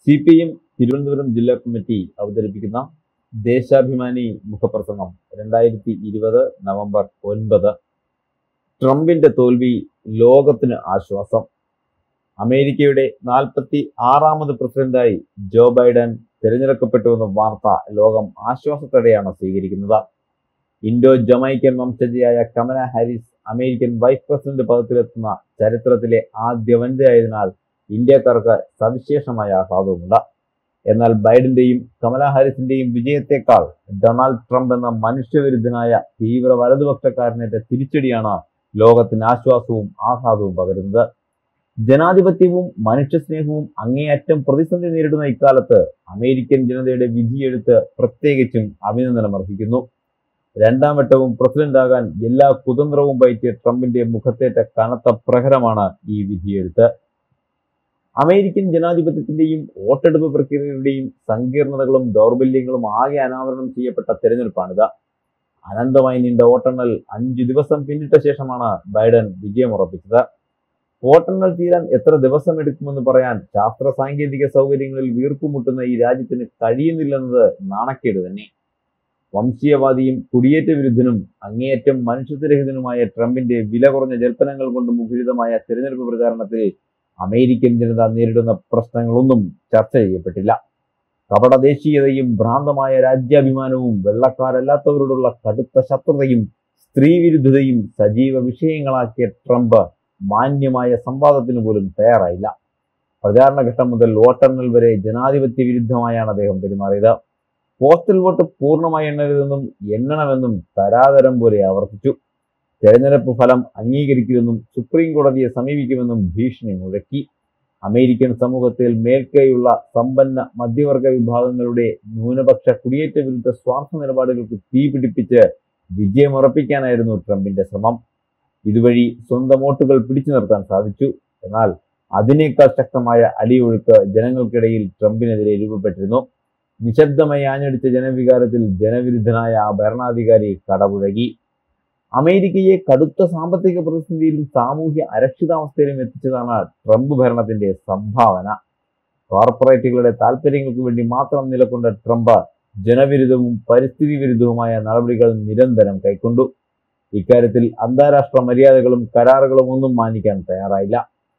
C P M Thiruvananthapuram ജില്ലാ committee അവതരിപ്പിക്കുന്ന ദേശാഭിമാനി മുഖപ്രസംഗം രണ്ടായിരത്തി ഇരുപത് നവംബർ ഒൻപത് ട്രംപിന്റെ തോൽവി ലോകത്തിന് ആശ്വാസം അമേരിക്കയുടെ നാൽപ്പത്തി ആറാമത് പ്രസിഡന്റായി ജോ ബൈഡൻ തിരഞ്ഞെടുക്കപ്പെട്ടുവെന്ന വാർത്ത ലോകം ആശ്വാസത്തോടെയാണ് സ്വീകരിക്കുന്നത് ഇൻഡോ ജമൈക്കൻ വംശജയായ Kamala Harris American vice president പദത്തിലെത്തുന്ന ചരിത്രത്തിലെ ആദ്യ വനിതയായതിനാൽ ഇന്ത്യക്കാർക്ക് സവിശേഷമായ ആഹ്ലാദവുമുണ്ട് എന്നാൽ ബൈഡന്റെയും കമല ഹാരിസിന്റെയും വിജയത്തെക്കാൾ ഡൊണാൾഡ് ട്രംപ് എന്ന മനുഷ്യവിരുദ്ധനായ തീവ്ര വലതുപക്ഷക്കാരനേറ്റ തിരിച്ചടിയാണ് ലോകത്തിന് ആശ്വാസവും ആഹ്ലാദവും പകരുന്നത് ജനാധിപത്യവും മനുഷ്യസ്നേഹവും അങ്ങേയറ്റം പ്രതിസന്ധി നേരിടുന്ന ഇക്കാലത്ത് അമേരിക്കൻ ജനതയുടെ വിധിയെഴുത്ത് പ്രത്യേകിച്ചും അഭിനന്ദനം അർഹിക്കുന്നു രണ്ടാം വട്ടവും പ്രസിഡന്റാകാൻ എല്ലാ കുതന്ത്രവും പയറ്റിയ ട്രംപിന്റെ മുഖത്തേറ്റ കനത്ത പ്രഹരമാണ് ഈ വിധിയെഴുത്ത് അമേരിക്കൻ ജനാധിപത്യത്തിന്റെയും വോട്ടെടുപ്പ് പ്രക്രിയയുടെയും സങ്കീർണതകളും ദൗർബല്യങ്ങളും ആകെ അനാവരണം ചെയ്യപ്പെട്ട തെരഞ്ഞെടുപ്പാണിത് അനന്തമായി നീണ്ട വോട്ടെണ്ണൽ അഞ്ചു ദിവസം പിന്നിട്ട ശേഷമാണ് ബൈഡൻ വിജയമുറപ്പിച്ചത് വോട്ടെണ്ണൽ തീരാൻ എത്ര ദിവസം എടുക്കുമെന്ന് പറയാൻ ശാസ്ത്ര സാങ്കേതിക സൗകര്യങ്ങളിൽ വീർപ്പുമുട്ടുന്ന ഈ രാജ്യത്തിന് കഴിയുന്നില്ലെന്നത് നാണക്കേട് തന്നെ വംശീയവാദിയും കുടിയേറ്റ വിരുദ്ധനും അങ്ങേയറ്റം മനുഷ്യത്വരഹിതനുമായ ട്രംപിന്റെ വില കുറഞ്ഞ ജൽപ്പനങ്ങൾ കൊണ്ട് മുഖരിതമായ തിരഞ്ഞെടുപ്പ് പ്രചാരണത്തിൽ അമേരിക്കൻ ജനത നേരിടുന്ന പ്രശ്നങ്ങളൊന്നും ചർച്ച ചെയ്യപ്പെട്ടില്ല കപടദേശീയതയും ഭ്രാന്തമായ രാജ്യാഭിമാനവും വെള്ളക്കാരല്ലാത്തവരോടുള്ള കടുത്ത ശത്രുതയും സ്ത്രീവിരുദ്ധതയും സജീവ വിഷയങ്ങളാക്കിയ ട്രംപ് മാന്യമായ സംവാദത്തിന് പോലും തയ്യാറായില്ല പ്രചാരണ ഘട്ടം മുതൽ വോട്ടെണ്ണൽ വരെ ജനാധിപത്യ വിരുദ്ധമായാണ് അദ്ദേഹം പെരുമാറിയത് പോസ്റ്റൽ വോട്ട് പൂർണ്ണമായി എണ്ണരുതെന്നും എണ്ണണമെന്നും തരാതരം പോലെ ആവർത്തിച്ചു തെരഞ്ഞെടുപ്പ് ഫലം അംഗീകരിക്കുമെന്നും സുപ്രീം കോടതിയെ സമീപിക്കുമെന്നും ഭീഷണി മുഴക്കി അമേരിക്കൻ സമൂഹത്തിൽ മേൽക്കൈയുള്ള സമ്പന്ന മധ്യവർഗ വിഭാഗങ്ങളുടെ ന്യൂനപക്ഷ കുടിയേറ്റ വിരുദ്ധ സ്വാർത്ഥ നിലപാടുകൾക്ക് തീ പിടിപ്പിച്ച് വിജയമുറപ്പിക്കാനായിരുന്നു ട്രംപിന്റെ ശ്രമം ഇതുവഴി സ്വന്തം വോട്ടുകൾ പിടിച്ചു നിർത്താൻ സാധിച്ചു എന്നാൽ അതിനേക്കാൾ ശക്തമായ അടിയൊഴുക്ക് ജനങ്ങൾക്കിടയിൽ ട്രംപിനെതിരെ രൂപപ്പെട്ടിരുന്നു നിശബ്ദമായി ആഞ്ഞടിച്ച ജനവികാരത്തിൽ ജനവിരുദ്ധനായ ആ ഭരണാധികാരി കടപുഴകി അമേരിക്കയെ കടുത്ത സാമ്പത്തിക പ്രതിസന്ധിയിലും സാമൂഹ്യ അരക്ഷിതാവസ്ഥയിലും എത്തിച്ചതാണ് ട്രംപ് ഭരണത്തിന്റെ സംഭാവന കോർപ്പറേറ്റുകളുടെ താല്പര്യങ്ങൾക്ക് വേണ്ടി മാത്രം നിലകൊണ്ട ട്രംപ് ജനവിരുദ്ധവും പരിസ്ഥിതി വിരുദ്ധവുമായ നടപടികൾ നിരന്തരം കൈക്കൊണ്ടു ഇക്കാര്യത്തിൽ അന്താരാഷ്ട്ര മര്യാദകളും കരാറുകളും ഒന്നും മാനിക്കാൻ തയ്യാറായില്ല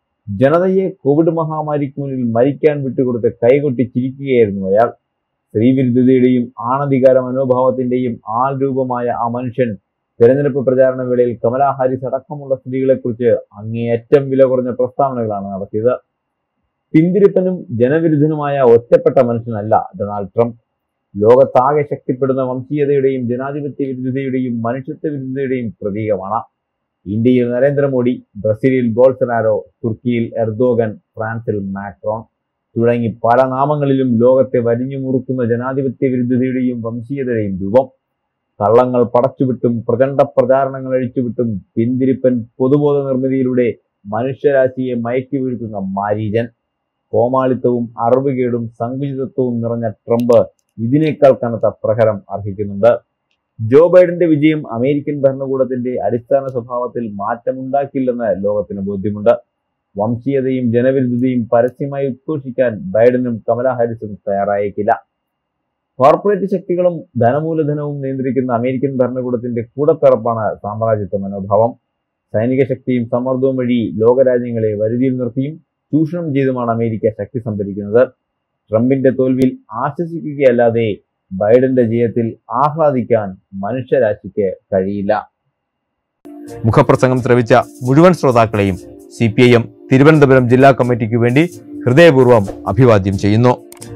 ജനതയെ കോവിഡ് മഹാമാരിക്ക് മുന്നിൽ മരിക്കാൻ വിട്ടുകൊടുത്ത് കൈകൊട്ടി ചിരിക്കുകയായിരുന്നു അയാൾ സ്ത്രീവിരുദ്ധതയുടെയും ആണധികാര മനോഭാവത്തിന്റെയും ആൾ രൂപമായ ആ മനുഷ്യൻ തെരഞ്ഞെടുപ്പ് പ്രചാരണ വേളയിൽ കമലാ ഹാരിസ് അടക്കമുള്ള സ്ത്രീകളെക്കുറിച്ച് അങ്ങേയറ്റം വില കുറഞ്ഞ പ്രസ്താവനകളാണ് നടത്തിയത് പിന്തിരിപ്പനും ജനവിരുദ്ധനുമായ ഒറ്റപ്പെട്ട മനുഷ്യനല്ല ഡൊണാൾഡ് ട്രംപ് ലോകത്താകെ ശക്തിപ്പെടുന്ന വംശീയതയുടെയും ജനാധിപത്യ വിരുദ്ധതയുടെയും മനുഷ്യത്വ വിരുദ്ധതയുടെയും പ്രതീകമാണ് ഇന്ത്യയിൽ നരേന്ദ്രമോദി ബ്രസീലിൽ ബോൾസനാരോ തുർക്കിയിൽ എർദോഗൻ ഫ്രാൻസിൽ മാക്രോൺ തുടങ്ങി പല നാമങ്ങളിലും ലോകത്തെ വരിഞ്ഞു മുറുക്കുന്ന ജനാധിപത്യ വിരുദ്ധതയുടെയും വംശീയതയുടെയും രൂപം കള്ളങ്ങൾ പടച്ചുവിട്ടും പ്രചണ്ഡ പ്രചാരണങ്ങൾ അഴിച്ചുവിട്ടും പിന്തിരിപ്പൻ പൊതുബോധ നിർമ്മിതിയിലൂടെ മനുഷ്യരാശിയെ മയക്കി വീഴ്ത്തുന്ന മാരീജൻ കോമാളിത്തവും അറിവുകേടും സങ്കുചിതത്വവും നിറഞ്ഞ ട്രംപ് ഇതിനേക്കാൾ കനത്ത പ്രഹരം അർഹിക്കുന്നുണ്ട് ജോ ബൈഡന്റെ വിജയം അമേരിക്കൻ ഭരണകൂടത്തിന്റെ അടിസ്ഥാന സ്വഭാവത്തിൽ മാറ്റമുണ്ടാക്കില്ലെന്ന് ലോകത്തിന് ബോധ്യമുണ്ട് വംശീയതയും ജനവിരുദ്ധതയും പരസ്യമായി ഉദ്ഘോഷിക്കാൻ ബൈഡനും കമലാ ഹാരിസും തയ്യാറായേക്കില്ല കോർപ്പറേറ്റ് ശക്തികളും ധനമൂലധനവും നിയന്ത്രിക്കുന്ന അമേരിക്കൻ ഭരണകൂടത്തിന്റെ കൂടപ്പിറപ്പാണ് സാമ്രാജ്യത്വ മനോഭാവം സൈനിക ശക്തിയും സമ്മർദ്ദവും വഴി ലോകരാജ്യങ്ങളെ വരുതിയിൽ നിർത്തിയും ചൂഷണം ചെയ്തുമാണ് അമേരിക്ക ശക്തി സംഭരിക്കുന്നത് ട്രംപിന്റെ തോൽവിയിൽ ആശ്വസിക്കുകയല്ലാതെ ബൈഡന്റെ ജയത്തിൽ ആഹ്ലാദിക്കാൻ മനുഷ്യരാശിക്ക് കഴിയില്ല മുഖപ്രസംഗം ശ്രവിച്ച മുഴുവൻ ശ്രോതാക്കളെയും C P I M Thiruvananthapuram ജില്ലാ കമ്മിറ്റിക്ക് വേണ്ടി ഹൃദയപൂർവ്വം അഭിവാദ്യം ചെയ്യുന്നു